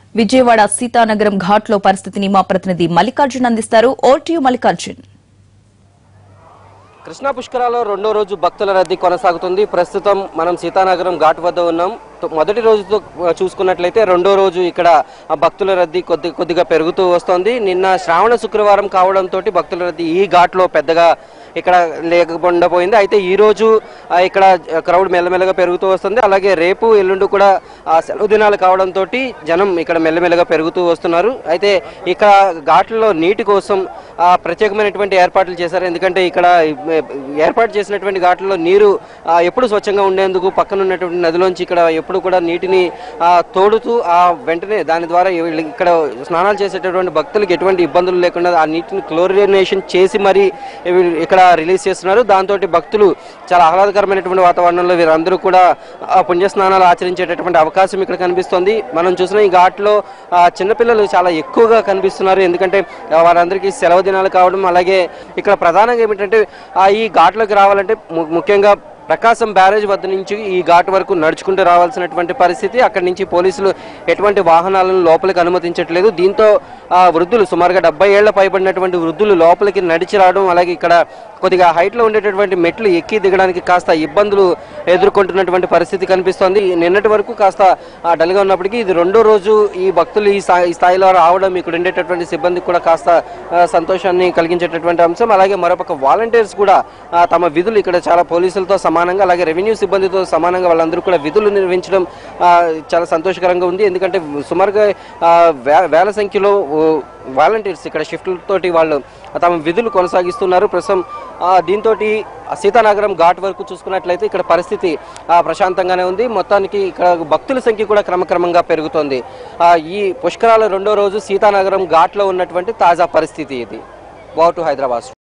విజయవాడ సీతానగరం ఘాట్లో పరిస్థితిని మా ప్రతినిధి మల్లికార్జున్ అందిస్తారు ఓటీయు మల్లికార్జున్ కృష్ణా పుష్కరాలో రెండో రోజు భక్తుల రద్దీ కొనసాగుతుంది ప్రస్తుతం మనం సీతానగరం ఘాట్ వద్ద ఉన్నాం తో- మొదటి రోజుతో చూసుకున్నట్లయితే రెండో రోజు ఇక్కడ ఆ భక్తుల రద్దీ కొద్ది కొద్దిగా పెరుగుతూ వస్తోంది నిన్న శ్రావణ శుక్రవారం కావడంతో భక్తుల రద్దీ ఈ ఘాట్లో పెద్దగా ఇక్కడ లేకుండా పోయింది అయితే ఈ రోజు ఆ, ఇక్కడ క్రౌడ్ మెల్లమెల్లగా పెరుగుతూ వస్తుంది అలాగే రేపు ఎల్లుండి కూడా ఆ, సెలవు దినాలు కావడంతో జనం ఇక్కడ మెల్లమెల్లగా పెరుగుతూ వస్తున్నారు అయితే ఇక్కడ ఘాట్లలో నీటి కోసం ఆ, ప్రత్యేకమైనటువంటి ఏర్పాట్లు చేశారు ఎందుకంటే ఇక్కడ ఏ- ఏర్పాటు చేసినటువంటి ఘాట్లలో నీరు ఆ, ఎప్పుడు స్వచ్ఛంగా ఉండేందుకు పక్కన ఉన్నటువంటి నదిలోంచి ఇక్కడ ఎప్పుడు కూడా నీటిని ఆ, తోడుతూ ఆ వెంటనే దాని ద్వారా వీళ్ళు ఇక్కడ స్నానాలు చేసేటటువంటి భక్తులకు ఎటువంటి ఇబ్బందులు లేకుండా ఆ నీటిని క్లోరినేషన్ చేసి మరి వీళ్ళు ఇక్కడ రిలీజ్ చేస్తున్నారు దాంతో భక్తులు చాలా ఆహ్లాదకరమైనటువంటి వాతావరణంలో వీరందరూ కూడా ఆ, పుణ్య స్నానాలు ఆచరించేటటువంటి అవకాశం ఇక్కడ కనిపిస్తోంది మనం చూసిన ఈ ఘాట్లో ఆ, చిన్నపిల్లలు చాలా ఎక్కువగా కనిపిస్తున్నారు ఎందుకంటే ఆ, వారందరికీ సెలవు దినాలు కావడం అలాగే ఇక్కడ ప్రధానంగా ఏమిటంటే ఆ, ఈ ఘాట్లోకి రావాలంటే ము- ముఖ్యంగా ప్రకాశం బ్యారేజ్ వద్ద నుంచి ఈ ఘాట్ వరకు నడుచుకుంటూ రావాల్సినటువంటి పరిస్థితి అక్కడి నుంచి పోలీసులు ఎటువంటి వాహనాలను లోపలికి అనుమతించట్లేదు దీంతో ఆ, వృద్ధులు సుమారుగా డెబ్బై ఏళ్ల పైబడినటువంటి వృద్ధులు లోపలికి నడిచి రావడం అలాగే ఇక్కడ కొద్దిగా హైట్లో ఉండేటటువంటి మెట్లు ఎక్కి దిగడానికి కాస్త ఇబ్బందులు ఎదుర్కొంటున్నటువంటి పరిస్థితి కనిపిస్తోంది నిన్నటి వరకు కాస్త ఆ, డల్గా ఉన్నప్పటికీ ఇది రెండో రోజు ఈ భక్తులు ఈ స్థాయి ఈ స్థాయిలో రావడం ఇక్కడ ఉండేటటువంటి సిబ్బందికి కూడా కాస్త ఆ, సంతోషాన్ని కలిగించేటటువంటి అంశం అలాగే మరోపక్క వాలంటీర్స్ కూడా ఆ, తమ విధులు ఇక్కడ చాలా పోలీసులతో సమానంగా అలాగే రెవెన్యూ సిబ్బందితో సమానంగా వాళ్ళందరూ కూడా విధులు నిర్వహించడం ఆ, చాలా సంతోషకరంగా ఉంది ఎందుకంటే సుమారుగా ఆ, వే- వేల సంఖ్యలో వాలంటీర్స్ ఇక్కడ షిఫ్ట్లతోటి వాళ్ళు తమ విధులు కొనసాగిస్తున్నారు ప్రస్తుతం దీంతో సీతానగరం ఘాట్ వరకు చూసుకున్నట్లయితే ఇక్కడ పరిస్థితి ఆ, ప్రశాంతంగానే ఉంది మొత్తానికి ఇక్కడ భక్తుల సంఖ్య కూడా క్రమక్రమంగా పెరుగుతోంది ఆ, ఈ పుష్కరాల రెండో రోజు సీతానగరం ఘాట్లో ఉన్నటువంటి తాజా పరిస్థితి ఇది వావ్ టు హైదరాబాద్